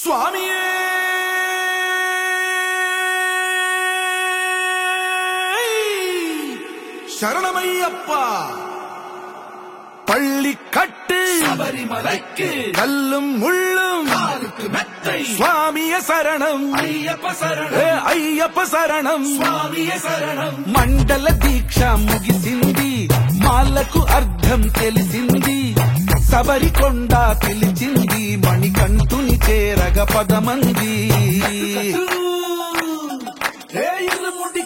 சுவாமியே சரணமையப்பா பள்ளி கட்டு சபரிமலைக்கு கல்லும் முள்ளும் காலுக்கு மெத்தை சுவாமிய சரணம் ஐயப்ப ஏ சரணம் అయ్యప్ప శరణం சுவாமிய சரணம் మండల దీక్ష ముగిసింది మాలకు అర్థం తెలిసింది సబరికొండ పిలిచింది మణికంఠుని చేరగ పదమంది కట్టు